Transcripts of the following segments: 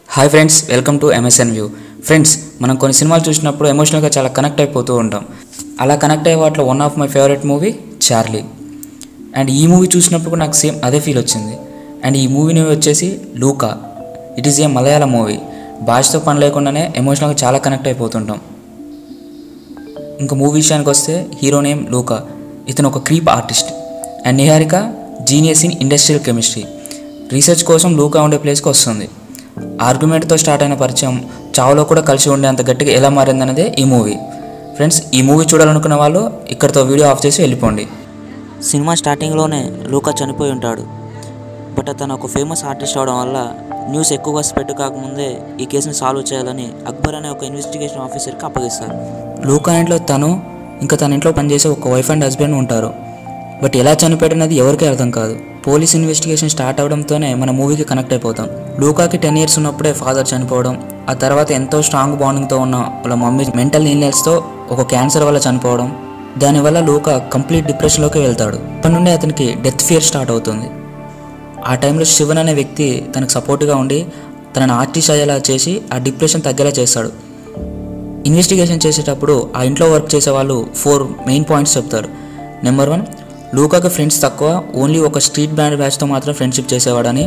hi friends welcome to MSN view friends మనం కొన్ని సినిమాలు చూసినప్పుడు ఎమోషనల్గా చాలా కనెక్ట్ అయిపోతూ ఉంటాం అలా కనెక్ట్ అయ్యే వాటిలో one of my favourite movie Charlie and ఈ మూవీ చూసినప్పుడు కూడా నాకు సేమ్ అదే ఫీల్ వచ్చింది అండ్ ఈ మూవీ నేమ్ వచ్చేసి Luca it is a Malayalam movie భాషతో పని లేకుండానే ఎమోషనల్గా చాలా కనెక్ట్ అయిపోతుంటాం ఇంకా మూవీ విషయానికి వస్తే హీరో నేమ్ లూకా ఇతను ఒక క్రీప్ artist and Niharika genius in industrial chemistry research కోసం లూకా ఉండే ప్లేస్కి వస్తుంది ఆర్గ్యుమెంట్తో స్టార్ట్ అయిన పరిచయం చావులో కూడా కలిసి ఉండేంత గట్టిగా ఎలా మారిందనేదే ఈ మూవీ ఫ్రెండ్స్ ఈ మూవీ చూడాలనుకున్న వాళ్ళు ఇక్కడితో వీడియో ఆఫ్ చేసి వెళ్ళిపోండి సినిమా స్టార్టింగ్లోనే లూకా చనిపోయి ఉంటాడు బట్ అతను ఒక ఫేమస్ ఆర్టిస్ట్ అవడం వల్ల న్యూస్ ఎక్కువగా స్ప్రెడ్ కాకముందే ఈ కేసుని సాల్వ్ చేయాలని అక్బర్ అనే ఒక ఇన్వెస్టిగేషన్ ఆఫీసర్కి అప్పగిస్తారు లూకా ఇంట్లో తను ఇంకా తన ఇంట్లో పనిచేసే ఒక వైఫ్ అండ్ హస్బెండ్ ఉంటారు బట్ ఎలా చనిపోయాడనేది ఎవరికీ అర్థం కాదు పోలీస్ ఇన్వెస్టిగేషన్ స్టార్ట్ అవడంతోనే మన మూవీకి కనెక్ట్ అయిపోతాం లూకాకి టెన్ ఇయర్స్ ఉన్నప్పుడే ఫాదర్ చనిపోవడం ఆ తర్వాత ఎంతో స్ట్రాంగ్ బాండింగ్తో ఉన్న వాళ్ళ మమ్మీ మెంటల్ ఇల్నెస్తో ఒక క్యాన్సర్ వల్ల చనిపోవడం దానివల్ల లూకా కంప్లీట్ డిప్రెషన్లోకి వెళ్తాడు అప్పటి నుండి అతనికి డెత్ ఫియర్ స్టార్ట్ అవుతుంది ఆ టైంలో శివన్ అనే వ్యక్తి తనకు సపోర్ట్గా ఉండి తనని ఆర్టిస్ట్ అయ్యేలా చేసి ఆ డిప్రెషన్ తగ్గేలా చేస్తాడు ఇన్వెస్టిగేషన్ చేసేటప్పుడు ఆ ఇంట్లో వర్క్ చేసే వాళ్ళు ఫోర్ మెయిన్ పాయింట్స్ చెప్తారు నెంబర్ వన్ లూకాకి ఫ్రెండ్స్ తక్కువ ఓన్లీ ఒక స్ట్రీట్ బ్యాండ్ బ్యాచ్తో మాత్రం ఫ్రెండ్షిప్ చేసేవాడని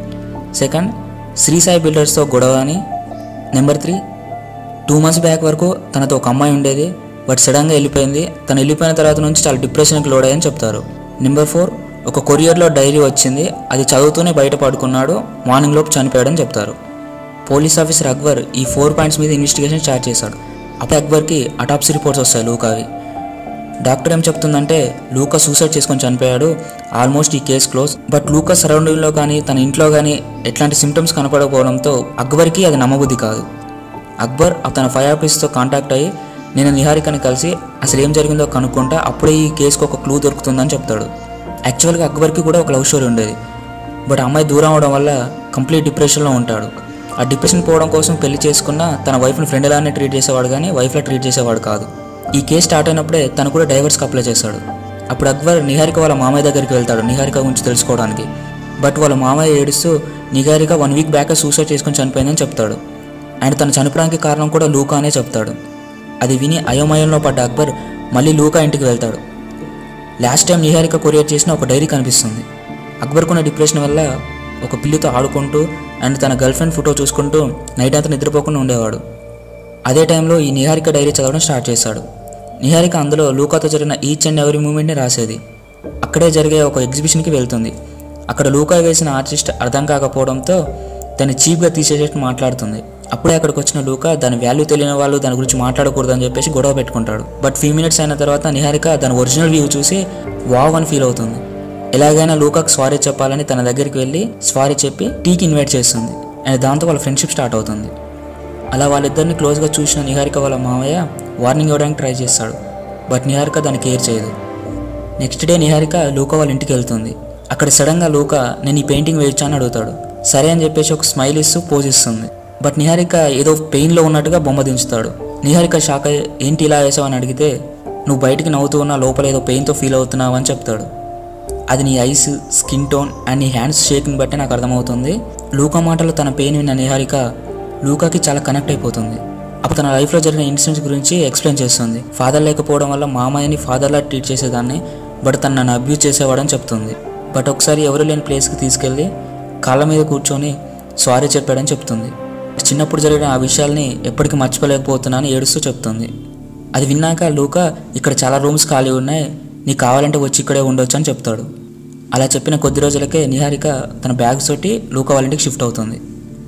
సెకండ్ శ్రీసాయి బిల్డర్స్తో గొడవ అని number three two months back వరకు తనతో ఒక అమ్మాయి ఉండేది బట్ సడన్గా వెళ్ళిపోయింది తను వెళ్ళిపోయిన తర్వాత నుంచి చాలా డిప్రెషన్కి లోడ్ అయ్యని చెప్తారు నెంబర్ ఫోర్ ఒక కొరియర్లో డైరీ వచ్చింది అది చదువుతూనే బయట పడుకున్నాడు మార్నింగ్లోపు చనిపోయాడని చెప్తారు పోలీస్ ఆఫీసర్ అక్బర్ ఈ ఫోర్ పాయింట్స్ మీద ఇన్వెస్టిగేషన్ స్టార్ట్ చేశాడు అప్పుడు అక్బర్కి అటాప్సీ రిపోర్ట్స్ వస్తాయి లూకావి డాక్టర్ ఏం చెప్తుందంటే లూకా సూసైడ్ చేసుకొని చనిపోయాడు ఆల్మోస్ట్ ఈ కేసు క్లోజ్ బట్ లూకా సరౌండింగ్లో కానీ తన ఇంట్లో కానీ ఎట్లాంటి సిమ్టమ్స్ కనపడకపోవడంతో అక్బర్కి అది నమ్మబుద్ధి కాదు అక్బర్ తన ఫైర్ ఆఫీస్తో కాంటాక్ట్ అయ్యి నేను నిహారికని కలిసి అసలు ఏం జరిగిందో కనుక్కుంటా అప్పుడే ఈ కేసుకు ఒక క్లూ దొరుకుతుందని చెప్తాడు యాక్చువల్గా అక్బర్కి కూడా ఒక లవ్ స్టోరీ ఉండేది బట్ అమ్మాయి దూరం అవడం వల్ల కంప్లీట్ డిప్రెషన్లో ఉంటాడు ఆ డిప్రెషన్ పోవడం కోసం పెళ్లి చేసుకున్న తన వైఫ్ని ఫ్రెండ్ లానే ట్రీట్ చేసేవాడు కానీ వైఫ్లా ట్రీట్ చేసేవాడు కాదు ఈ కేసు స్టార్ట్ అయినప్పుడే తను కూడా డైవర్స్కి అప్లై చేశాడు అప్పుడు అక్బర్ నిహారిక వాళ్ళ మామయ్య దగ్గరికి వెళ్తాడు నిహారిక గురించి తెలుసుకోవడానికి బట్ వాళ్ళ మామయ్య ఏడుస్తూ Niharika one week back suicide చేసుకొని చనిపోయిందని చెప్తాడు అండ్ తను చనిపోవడానికి కారణం కూడా లూకా అనే చెప్తాడు అది విని అయోమయంలో పడ్డ అక్బర్ మళ్ళీ లూకా ఇంటికి వెళ్తాడు లాస్ట్ టైం నిహారిక కొరియర్ చేసిన ఒక డైరీ కనిపిస్తుంది అక్బర్కున్న డిప్రెషన్ వల్ల ఒక పిల్లితో ఆడుకుంటూ అండ్ తన గర్ల్ ఫ్రెండ్ ఫోటో చూసుకుంటూ నైట్ అంతా నిద్రపోకుండా ఉండేవాడు అదే టైంలో ఈ నిహారిక డైరీ చదవడం స్టార్ట్ చేశాడు నిహారిక అందులో లూకాతో జరిగిన ఈచ్ అండ్ ఎవరీ మూమెంట్ని రాసేది అక్కడే జరిగే ఒక ఎగ్జిబిషన్కి వెళ్తుంది అక్కడ లూకా వేసిన ఆర్టిస్ట్ అర్థం కాకపోవడంతో దాన్ని చీప్గా తీసేసేట్టు మాట్లాడుతుంది అప్పుడే అక్కడికి వచ్చిన లూకా దాని వాల్యూ తెలియని వాళ్ళు దాని గురించి మాట్లాడకూడదని చెప్పేసి గొడవ పెట్టుకుంటాడు బట్ ఫ్యూ మినిట్స్ అయిన తర్వాత నిహారిక దాని ఒరిజినల్ వ్యూ చూసి వావ్ అని ఫీల్ అవుతుంది ఎలాగైనా లూకాకు సారీ చెప్పాలని తన దగ్గరికి వెళ్ళి సారీ చెప్పి టీకి ఇన్వైట్ చేస్తుంది అండ్ దాంతో వాళ్ళ ఫ్రెండ్షిప్ స్టార్ట్ అవుతుంది అలా వాళ్ళిద్దరిని క్లోజ్గా చూసిన నిహారిక వాళ్ళ మామయ్య వార్నింగ్ ఇవ్వడానికి ట్రై చేస్తాడు బట్ నిహారిక దాన్ని కేర్ చేయదు నెక్స్ట్ డే నిహారిక లూకా వాళ్ళ ఇంటికి వెళ్తుంది అక్కడ సడన్గా లూకా నేను ఈ పెయింటింగ్ వేయొచ్చా అని అడుగుతాడు సరే అని చెప్పేసి ఒక స్మైల్ ఇస్తూ పోజ్ ఇస్తుంది బట్ నిహారిక ఏదో పెయిన్లో ఉన్నట్టుగా బొమ్మ దించుతాడు నిహారిక షాక్ అయ్యి ఏంటి ఇలా వేసావు అని అడిగితే నువ్వు బయటికి నవ్వుతూ ఉన్నా లోపల ఏదో పెయిన్తో ఫీల్ అవుతున్నావు అని చెప్తాడు అది నీ ఐస్ స్కిన్ టోన్ అండ్ నీ హ్యాండ్స్ షేకింగ్ బట్టి నాకు అర్థమవుతుంది లూకా మాటలు తన పెయిన్ విన్న నిహారిక లూకాకి చాలా కనెక్ట్ అయిపోతుంది అప్పుడు తన లైఫ్లో జరిగిన ఇన్సిడెంట్స్ గురించి ఎక్స్ప్లెయిన్ చేస్తుంది ఫాదర్ లేకపోవడం వల్ల మామయ్యని ఫాదర్లా ట్రీట్ చేసేదాన్ని బట్ తను నన్ను అబ్యూజ్ చేసేవాడని చెప్తుంది బట్ ఒకసారి ఎవరు లేని ప్లేస్కి తీసుకెళ్ళి కాళ్ళ మీద కూర్చొని సారీ చెప్పాడని చెప్తుంది చిన్నప్పుడు జరిగిన ఆ విషయాల్ని ఎప్పటికీ మర్చిపోలేకపోతున్నాను ఏడుస్తూ చెప్తుంది అది విన్నాక లూకా ఇక్కడ చాలా రూమ్స్ ఖాళీ ఉన్నాయి నీకు కావాలంటే వచ్చి ఇక్కడే ఉండొచ్చు అని చెప్తాడు అలా చెప్పిన కొద్ది రోజులకే నిహారిక తన బ్యాగ్స్ తోటి లూకా వాళ్ళ ఇంటికి షిఫ్ట్ అవుతుంది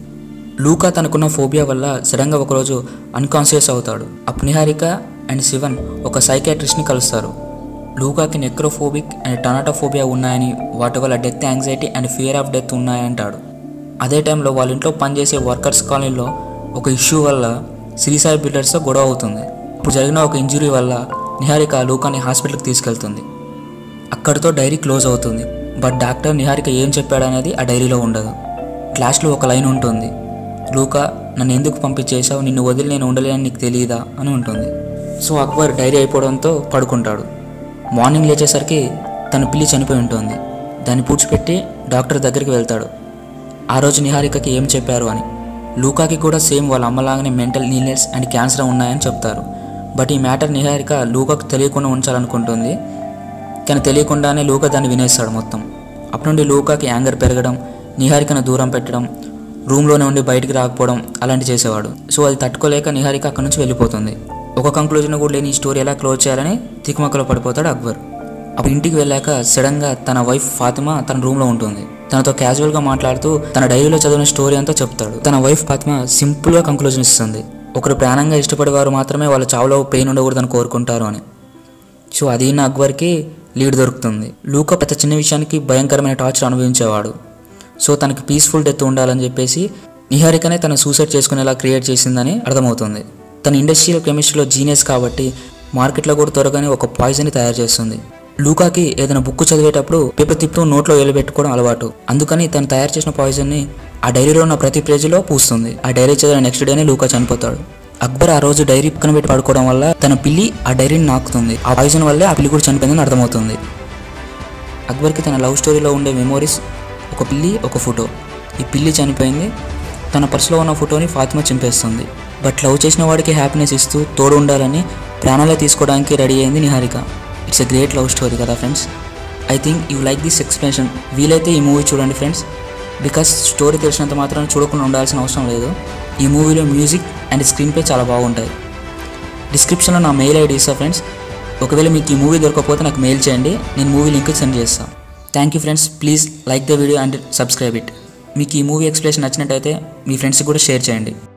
లూకా తనకున్న ఫోబియా వల్ల సడన్గా ఒకరోజు అన్కాన్షియస్ అవుతాడు అప్పుడు నిహారిక అండ్ శివన్ ఒక సైకాట్రిస్ట్ని కలుస్తారు లూకాకి నెక్రోఫోబిక్ అండ్ టనాటోఫోబియా ఉన్నాయని వాటి వల్ల death anxiety and fear of death ఉన్నాయంటాడు అదే టైంలో వాళ్ళ ఇంట్లో పనిచేసే వర్కర్స్ కాలనీలో ఒక ఇష్యూ వల్ల శ్రీసాయి బిల్డర్స్తో గొడవ అవుతుంది ఇప్పుడు జరిగిన ఒక ఇంజురీ వల్ల నిహారిక లూకాని హాస్పిటల్కి తీసుకెళ్తుంది అక్కడితో డైరీ క్లోజ్ అవుతుంది బట్ డాక్టర్ నిహారిక ఏం చెప్పాడనేది ఆ డైరీలో ఉండదు క్లాస్లో ఒక లైన్ ఉంటుంది లూకా నన్ను ఎందుకు పంపించేశావు నిన్ను వదిలి నేను ఉండలేనని నీకు తెలియదా అని ఉంటుంది సో అక్బర్ డైరీ అయిపోవడంతో పడుకుంటాడు మార్నింగ్ లేచేసరికి తన పిల్లి చనిపోయి ఉంటుంది దాన్ని పూడ్చిపెట్టి డాక్టర్ దగ్గరికి వెళ్తాడు ఆ రోజు నిహారికకి ఏం చెప్పారు అని లూకాకి కూడా సేమ్ వాళ్ళ అమ్మలాగానే మెంటల్ నీల్నెస్ అండ్ క్యాన్సర్ ఉన్నాయని చెప్తారు బట్ ఈ మ్యాటర్ నిహారిక లూకాకు తెలియకుండా ఉంచాలనుకుంటుంది కానీ తెలియకుండానే లూకా దాన్ని వినేస్తాడు మొత్తం అప్పటి నుండి లూకాకి యాంగర్ పెరగడం నిహారికను దూరం పెట్టడం రూమ్లోనే ఉండి బయటికి రాకపోవడం అలాంటి చేసేవాడు సో అది తట్టుకోలేక నిహారిక అక్కడి నుంచి వెళ్ళిపోతుంది ఒక కంక్లూజన్ కూడా లేని ఈ స్టోరీ ఎలా క్లోజ్ చేయాలని తికుమక్కలో పడిపోతాడు అక్బర్ అప్పుడు ఇంటికి వెళ్ళాక సడన్గా తన వైఫ్ ఫాతిమా తన రూమ్లో ఉంటుంది తనతో క్యాజువల్గా మాట్లాడుతూ తన డైరీలో చదివిన స్టోరీ అంతా చెప్తాడు తన వైఫ్ ఫాతిమా సింపుల్గా కంక్లూజన్ ఇస్తుంది ఒకరు ప్రాణంగా ఇష్టపడేవారు మాత్రమే వాళ్ళ చావులో పెయిన్ ఉండకూడదని కోరుకుంటారు అని సో అది నా అక్బర్కి లీడ్ దొరుకుతుంది లూకా పెద్ద చిన్న విషయానికి భయంకరమైన టార్చర్ అనుభవించేవాడు సో తనకి పీస్ఫుల్ డెత్ ఉండాలని చెప్పేసి నిహారికనే తను సూసైడ్ చేసుకునేలా క్రియేట్ చేసిందని అర్థమవుతుంది తన ఇండస్ట్రియల్ కెమిస్ట్రీలో జీనియస్ కాబట్టి మార్కెట్లో కూడా త్వరగానే ఒక పాయిజన్ని తయారు చేస్తుంది లూకాకి ఏదైనా బుక్ చదివేటప్పుడు పేపర్ తిప్పుతూ నోట్లో పెట్టుకోవడం అలవాటు అందుకని తను తయారు చేసిన పాయిజన్ని ఆ డైరీలో ఉన్న ప్రతి పేజీలో పూస్తుంది ఆ డైరీ చదివిన నెక్స్ట్ డేనే లూకా చనిపోతాడు అక్బర్ ఆ రోజు డైరీ పక్కన పెట్టి పడుకోవడం వల్ల తన పిల్లి ఆ డైరీని నాకుతుంది ఆ పాయిజన్ వల్లే ఆ పిల్లి కూడా చనిపోయిందని అర్థమవుతుంది అక్బర్కి తన లవ్ స్టోరీలో ఉండే మెమోరీస్ ఒక పిల్లి ఒక ఫోటో ఈ పిల్లి చనిపోయింది తన పర్సులో ఉన్న ఫోటోని ఫాతిమా చింపేస్తుంది బట్ లవ్ చేసిన వాడికి హ్యాపీనెస్ ఇస్తూ తోడు ఉండాలని ప్రాణాలే తీసుకోవడానికి రెడీ అయింది Niharika it's a great love story కదా friends I think you like this explanation వీలైతే ఈ మూవీ చూడండి ఫ్రెండ్స్ బికాస్ స్టోరీ తెలిసినంత మాత్రం చూడకుండా ఉండాల్సిన అవసరం లేదు ఈ మూవీలో మ్యూజిక్ అండ్ స్క్రీన్ ప్లే చాలా బాగుంటాయి డిస్క్రిప్షన్లో నా మెయిల్ ఐడి ఇస్తా ఫ్రెండ్స్ ఒకవేళ మీకు ఈ మూవీ దొరకకపోతే నాకు మెయిల్ చేయండి నేను మూవీ లింక్ సెండ్ చేస్తాను thank you friends please like the video and subscribe it మీకు ఈ మూవీ ఎక్స్ప్లెనేషన్ నచ్చినట్టయితే మీ ఫ్రెండ్స్కి కూడా షేర్ చేయండి